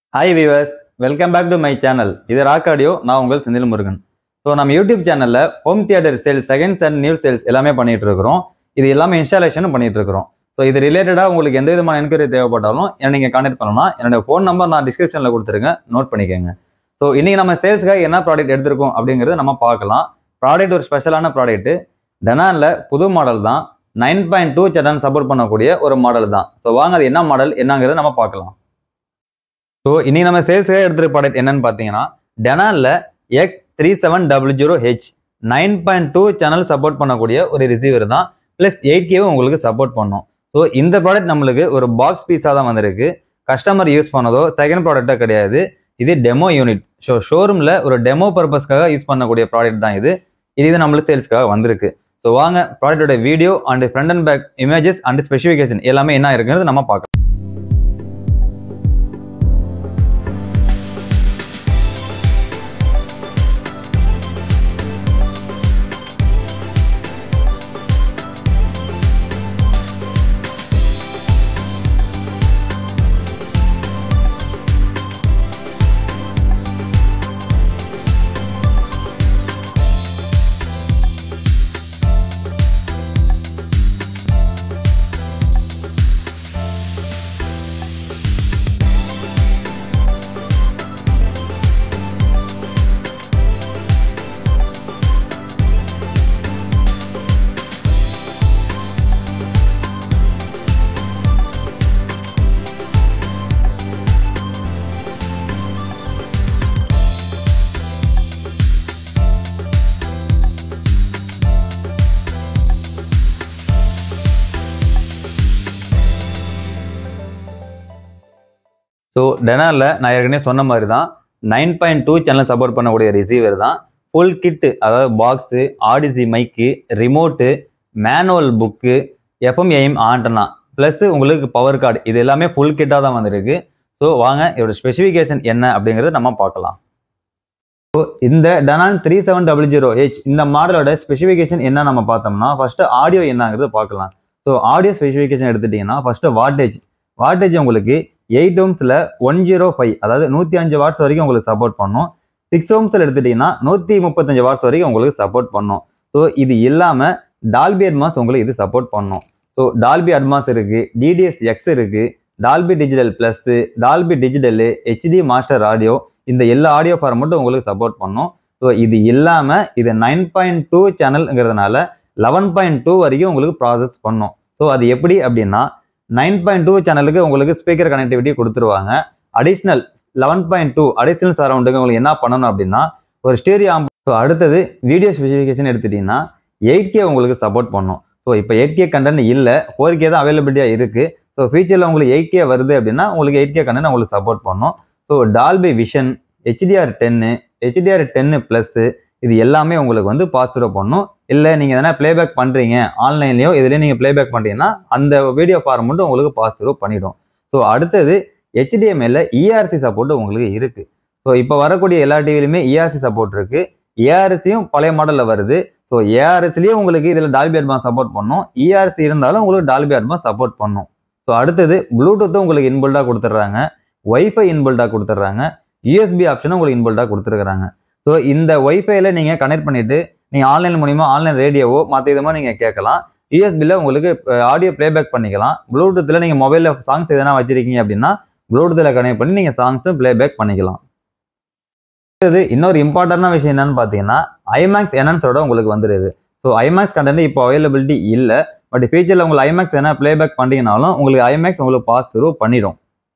hi viewers welcome back to my channel இது Rock Audio நான் உங்கள் செந்தில் முருகன் ஸோ நம்ம யூடியூப் சேனலில் home theatre sales seconds and new sales எல்லாமே பண்ணிட்டு இருக்கிறோம் இது எல்லாமே இன்ஸ்டாலேஷனும் பண்ணிட்டு இருக்கிறோம் ஸோ இது ரிலேட்டடாக உங்களுக்கு எந்த விதமான என்கொயரி தேவைப்பட்டாலும் என்னை நீங்கள் கான்டாக்ட் பண்ணலாம் என்னோட ஃபோன் நம்பர் நான் டிஸ்கிரிப்ஷனில் கொடுத்துருங்க நோட் பண்ணிக்கோங்க ஸோ இன்னைக்கு நம்ம சேல்ஸ்க்காக என்ன ப்ராடக்ட் எடுத்திருக்கோம் அப்படிங்கிறத நம்ம பார்க்கலாம் ப்ராடக்ட் ஒரு ஸ்பெஷலான ப்ராடக்ட் டெனானில் புது மாடல் தான் nine point two channel support பண்ணக்கூடிய ஒரு மாடல் தான் ஸோ வாங்க அது என்ன மாடல் என்னங்கிறத நம்ம பார்க்கலாம் ஸோ இன்னைக்கு நம்ம சேல்ஸாக எடுத்துகிற ப்ராடக்ட் என்னன்னு பார்த்தீங்கன்னா டெனாலில் X three seven double zero H nine point two channel support பண்ணக்கூடிய ஒரு ரிசீவர் தான் ப்ளஸ் எயிட் கேவும் உங்களுக்கு சப்போர்ட் பண்ணும் ஸோ இந்த ப்ராடக்ட் நம்மளுக்கு ஒரு பாக்ஸ் பீஸாக தான் வந்திருக்கு கஸ்டமர் யூஸ் பண்ணதோ செகண்ட் ப்ராடக்டாக கிடையாது இது டெமோ யூனிட் ஸோ ஷோரூமில் ஒரு டெமோ பர்பஸ்க்காக யூஸ் பண்ணக்கூடிய ப்ராடக்ட் தான் இது இது நம்மளுக்கு சேல்ஸ்க்காக வந்திருக்கு ஸோ வாங்க ப்ராடக்டோட video and front and back images and specification எல்லாமே என்ன இருக்குங்கிறது நம்ம பார்க்கலாம் ஸோ டெனாலில் நான் ஏற்கனவே சொன்ன மாதிரி தான் nine point two channel support பண்ணக்கூடிய ரிசீவர் தான் ஃபுல் கிட்டு அதாவது box Audyssey mic remote manual book FM AM antenna plus உங்களுக்கு பவர் கார்டு இது எல்லாமே ஃபுல் கிட்டாக தான் வந்திருக்கு ஸோ வாங்க இதோட ஸ்பெசிஃபிகேஷன் என்ன அப்படிங்கிறத நம்ம பார்க்கலாம் ஸோ இந்த Denon three seven double zero H இந்த மாடலோட ஸ்பெசிஃபிகேஷன் என்ன நம்ம பார்த்தோம்னா ஃபஸ்ட்டு ஆடியோ என்னங்கிறது பார்க்கலாம் ஸோ ஆடியோ ஸ்பெசிஃபிகேஷன் எடுத்துட்டிங்கன்னா ஃபஸ்ட்டு வாட்டேஜ் வாட்டேஜ் உங்களுக்கு எயிட் ஓம்ஸில் ஒன் ஜீரோ ஃபைவ் அதாவது நூற்றி அஞ்சு வாட்ஸ் வரைக்கும் உங்களுக்கு சப்போர்ட் பண்ணும் சிக்ஸ் ஓம்ஸில் எடுத்துட்டிங்கன்னா நூற்றி முப்பத்தஞ்சு வாட்ஸ் வரைக்கும் உங்களுக்கு சப்போர்ட் பண்ணும் ஸோ இது இல்லாமல் டால்பி அட்மாஸ் உங்களுக்கு இது சப்போர்ட் பண்ணும் ஸோ டால்பி அட்மாஸ் இருக்குது டிடிஎஸ் எக்ஸ் இருக்குது Dolby digital plus Dolby digital HD master audio இந்த எல்லா ஆடியோ ஃபார்மெட்டும் உங்களுக்கு சப்போர்ட் பண்ணும் ஸோ இது இல்லாமல் இது நைன் பாயிண்ட் டூ சேனல்ங்கிறதுனால லெவன் பாயிண்ட் டூ வரைக்கும் உங்களுக்கு ப்ராசஸ் பண்ணும் ஸோ அது எப்படி அப்படின்னா நைன் பாயிண்ட் டூ சேனலுக்கு உங்களுக்கு ஸ்பீக்கர் கனெக்டிவிட்டி கொடுத்துருவாங்க additional eleven point two additional சரௌண்டுக்கு உங்களுக்கு என்ன பண்ணணும் அப்படின்னா ஒரு ஸ்டேரியோ ஆம் ஸோ அடுத்தது வீடியோ ஸ்பெசிஃபிகேஷன் எடுத்துட்டீங்கன்னா எயிட் கே உங்களுக்கு சப்போர்ட் பண்ணும் ஸோ இப்போ எயிட் கே கண்டென்ட் இல்லை ஃபோர் கே தான் அவைலபிலிட்டியாக இருக்குது ஸோ ஃபியூச்சரில் உங்களுக்கு எயிட் கே வருது அப்படின்னா உங்களுக்கு எயிட் கே கண்டென்ட் உங்களுக்கு சப்போர்ட் பண்ணும் so Dolby Vision HDR ten HDR ten plus இது எல்லாமே உங்களுக்கு வந்து பாஸ் த்ரூ பண்ணும் இல்லை நீங்கள் எதனா ப்ளேபேக் பண்ணுறீங்க ஆன்லைன்லேயோ இதுலேயும் நீங்கள் ப்ளேபேக் பண்ணுறீங்கன்னா அந்த வீடியோ ஃபார்ம் மட்டும் உங்களுக்கு பாஸ் த்ரூ பண்ணிடும் ஸோ அடுத்தது ஹெச்டிஎம்எல்ல இஆர்சி சப்போர்ட் உங்களுக்கு இருக்குது ஸோ இப்போ வரக்கூடிய எல்லா டிவிலையுமே இஆர்சி சப்போர்ட் இருக்குது ஏஆர்சியும் பழைய மாடலில் வருது ஸோ ஏஆர்எஸ்லேயும் உங்களுக்கு இதில் டால்பி அட்வான்ஸ் சப்போர்ட் பண்ணும் இஆர்சி இருந்தாலும் உங்களுக்கு டால்பி அட்வான்ஸ் சப்போர்ட் பண்ணும் ஸோ அடுத்தது ப்ளூடூத்தும் உங்களுக்கு இன்பில்டாக கொடுத்துட்றாங்க ஒய்ஃபை இன்பில்டாக கொடுத்துட்றாங்க யூஎஸ்பி ஆப்ஷனும் உங்களுக்கு இன்பில்டாக கொடுத்துருக்குறாங்க ஸோ இந்த ஒய்ஃபைல நீங்கள் கனெக்ட் பண்ணிவிட்டு நீங்கள் ஆன்லைன் மூலிமா ஆன்லைன் ரேடியோவோ மற்ற இது மாதிரி நீங்கள் கேட்கலாம் யூஎஸ்பியில் உங்களுக்கு ஆடியோ ப்ளேபேக் பண்ணிக்கலாம் ப்ளூடூத்தில் நீங்கள் மொபைலில் சாங்ஸ் எதனா வச்சிருக்கீங்க அப்படின்னா ப்ளூடூத்தில் கனெக்ட் பண்ணி நீங்கள் சாங்ஸும் ப்ளேபேக் பண்ணிக்கலாம் இது இன்னொரு இம்பார்ட்டண்டான விஷயம் என்னன்னு பார்த்தீங்கன்னா ஐமேக்ஸ் என்ஹான்ஸோட உங்களுக்கு வந்துடுது ஸோ ஐமேக்ஸ் கண்டென்ட் இப்போ அவைலபிலிட்டி இல்லை பட் ஃபியூச்சரில் உங்களுக்கு ஐமேக்ஸ் என்ன ப்ளேபேக் பண்ணிங்கனாலும் உங்களுக்கு ஐமேக்ஸ் உங்களுக்கு பாஸ் த்ரூ பண்ணிடும்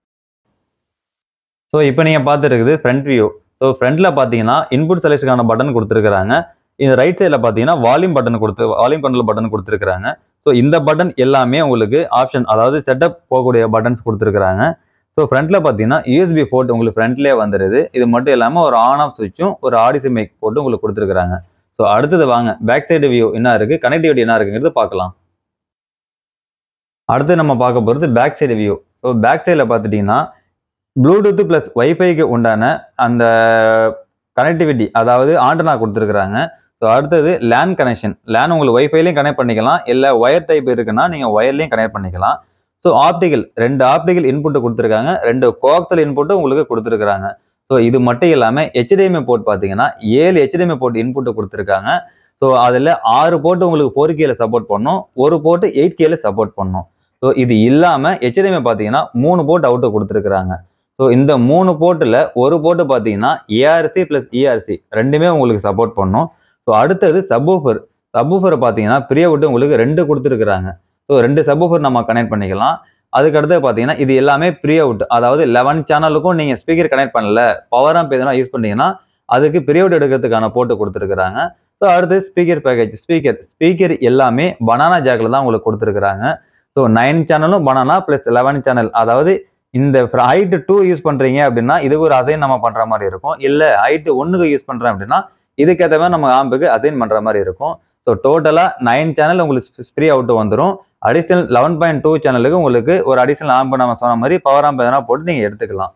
ஸோ இப்போ நீங்கள் பார்த்துருக்குது ஃப்ரண்ட் வியூ ஸோ ஃப்ரண்ட்டில் பார்த்தீங்கன்னா இன்புட் செலக்ஷனுக்கான பட்டன் கொடுத்துருக்காங்க இந்த ரைட் சைடில் பார்த்தீங்கன்னா வால்யூம் பட்டன் கொடுத்து வால்யூம் கண்ட்ரோல் பட்டன் கொடுத்துருக்காங்க ஸோ இந்த பட்டன் எல்லாமே உங்களுக்கு ஆப்ஷன் அதாவது செட்டப் போகக்கூடிய பட்டன்ஸ் கொடுத்துருக்காங்க ஸோ ஃப்ரண்ட்டில் பார்த்தீங்கன்னா யூஎஸ்பி போர்ட் உங்களுக்கு ஃப்ரண்ட்லேயே வந்துடுது இது மட்டும் இல்லாமல் ஒரு ஆன் ஆஃப் சுவிட்சும் ஒரு ஆடிசி மைக் போட்டு உங்களுக்கு கொடுத்துருக்காங்க ஸோ அடுத்தது வாங்க பேக் சைடு வியூ என்ன இருக்குது கனெக்டிவிட்டி என்ன இருக்குங்கிறது பார்க்கலாம் அடுத்து நம்ம பார்க்க போகிறது back side view so back சைடில் பார்த்துட்டிங்கன்னா ப்ளூடூத் ப்ளஸ் வைஃபைக்கு உண்டான அந்த கனெக்டிவிட்டி அதாவது ஆண்டனா கொடுத்துருக்குறாங்க ஸோ அடுத்தது லேன் கனெக்ஷன் லேன் உங்களுக்கு ஒய்ஃபைலையும் கனெக்ட் பண்ணிக்கலாம் இல்லை ஒயர் டைப் இருக்குன்னா நீங்கள் ஒயர்லையும் கனெக்ட் பண்ணிக்கலாம் ஸோ ஆப்டிகல் ரெண்டு ஆப்டிகல் இன்புட்டு கொடுத்துருக்காங்க ரெண்டு கோக்சல் இன்புட்டும் உங்களுக்கு கொடுத்துருக்காங்க ஸோ இது மட்டும் இல்லாமல் HDMI போர்ட் பார்த்தீங்கன்னா ஏழு HDMI போர்ட் இன்புட்டு கொடுத்துருக்காங்க ஸோ அதில் ஆறு போர்ட் உங்களுக்கு ஃபோர் கேல சப்போர்ட் பண்ணும் ஒரு போர்ட் எயிட் கேல சப்போர்ட் பண்ணும் ஸோ இது இல்லாமல் HDMI பார்த்தீங்கன்னா மூணு போர்ட் அவுட்டு கொடுத்துருக்காங்க ஸோ இந்த மூணு போர்ட்டில் ஒரு போர்ட்டு பார்த்தீங்கன்னா ஏஆர்சி ப்ளஸ் இஆர்சி ரெண்டுமே உங்களுக்கு சப்போர்ட் பண்ணும் ஸோ அடுத்தது சப்வூஃபர் சப்வூஃபரை பார்த்தீங்கன்னா பிரிய விட்டு உங்களுக்கு ரெண்டு கொடுத்துருக்குறாங்க ஸோ ரெண்டு சப்வூஃபர் நம்ம கனெக்ட் பண்ணிக்கலாம் அதுக்கு அடுத்து பார்த்தீங்கன்னா இது எல்லாமே ப்ரீ அவுட் அதாவது லெவன் சேனலுக்கும் நீங்கள் ஸ்பீக்கர் கனெக்ட் பண்ணல பவர் ஆம்ப் எதனா யூஸ் பண்ணீங்கன்னா அதுக்கு ப்ரீ அவுட் எடுக்கிறதுக்கான போட்டு கொடுத்துருக்குறாங்க ஸோ அடுத்து ஸ்பீக்கர் பேக்கேஜ் ஸ்பீக்கர் ஸ்பீக்கர் எல்லாமே பனானா ஜாக்கில் தான் உங்களுக்கு கொடுத்துருக்குறாங்க ஸோ நைன் சேனலும் பனானா ப்ளஸ் லெவன் சேனல் அதாவது இந்த ஹைட்டு டூ யூஸ் பண்ணுறீங்க அப்படின்னா இதுக்கு ஒரு அசைன் நம்ம பண்ணுற மாதிரி இருக்கும் இல்லை ஹைட்டு ஒன்றுக்கு யூஸ் பண்ணுறேன் அப்படின்னா இதுக்கேற்ற மாதிரி நம்ம ஆம்புக்கு அசைன் பண்ணுற மாதிரி இருக்கும் ஸோ டோட்டலாக நைன் சேனல் உங்களுக்கு ஃப்ரீ அவுட் வந்துடும் அடிஷனல் லெவன் பாயிண்ட் டூ சேனலுக்கு உங்களுக்கு ஒரு அடிஷனல் ஆம்பு நம்ம சொன்ன மாதிரி பவர் ஆம்ப் எதனா போட்டு நீங்கள் எடுத்துக்கலாம்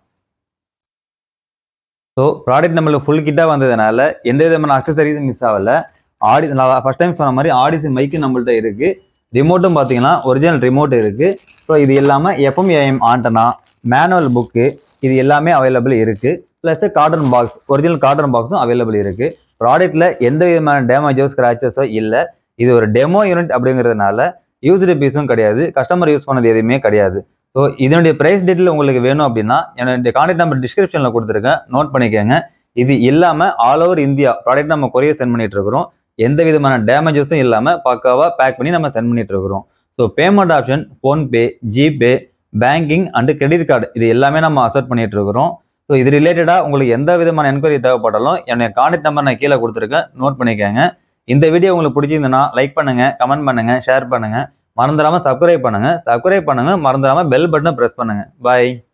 ஸோ ப்ராடக்ட் நம்மளுக்கு ஃபுல் கிட்டாக வந்ததுனால எந்த விதமான அக்சசரிஸும் மிஸ் ஆகல ஆடி நான் ஃபஸ்ட் டைம் சொன்ன மாதிரி ஆடிசி மைக்கு நம்மள்ட்ட இருக்குது ரிமோட்டும் பார்த்தீங்கன்னா ஒரிஜினல் ரிமோட் இருக்குது ஸோ இது இல்லாமல் FM AM antenna manual book இது எல்லாமே அவைலபிள் இருக்குது plus carton box original carton பாக்ஸும் அவைலபிள் இருக்குது ப்ராடக்ட்டில் எந்த விதமான டேமேஜோ ஸ்க்ராச்சஸோ இல்லை இது ஒரு டெமோ யூனிட் அப்படிங்கிறதுனால யூஸ்டு பீஸும் கிடையாது கஸ்டமர் யூஸ் பண்ணது எதுவுமே கிடையாது ஸோ இதனுடைய ப்ரைஸ் டீட்டெயில் உங்களுக்கு வேணும் அப்படின்னா என்னுடைய கான்டாக்ட் நம்பர் டிஸ்கிரிப்ஷனில் கொடுத்துருக்கேன் நோட் பண்ணிக்கோங்க இது இல்லாமல் ஆல் ஓவர் இந்தியா ப்ராடக்ட் நம்ம கொரியர் சென்ட் பண்ணிட்டு இருக்கிறோம் எந்த விதமான டேமேஜஸும் இல்லாமல் பக்காவாக பேக் பண்ணி நம்ம சென்ட் பண்ணிட்டு இருக்கிறோம் so payment option PhonePe GPay banking and credit card இது எல்லாமே நம்ம அசெப்ட் பண்ணிட்டு இருக்கிறோம் ஸோ இது ரிலேட்டடாக உங்களுக்கு எந்த விதமான என்கொயரி தேவைப்பட்டாலும் என்னுடைய கான்டாக்ட் நம்பர் நான் கீழே கொடுத்துருக்கேன் நோட் பண்ணிக்கோங்க இந்த வீடியோ உங்களுக்கு பிடிச்சிருந்ததுன்னா லைக் பண்ணுங்க கமெண்ட் பண்ணுங்க ஷேர் பண்ணுங்க மறந்துடாம சப்ஸ்கிரைப் பண்ணுங்க சப்ஸ்கிரைப் பண்ணுங்க மறந்துடாம பெல் பட்டனை ப்ரெஸ் பண்ணுங்க பாய்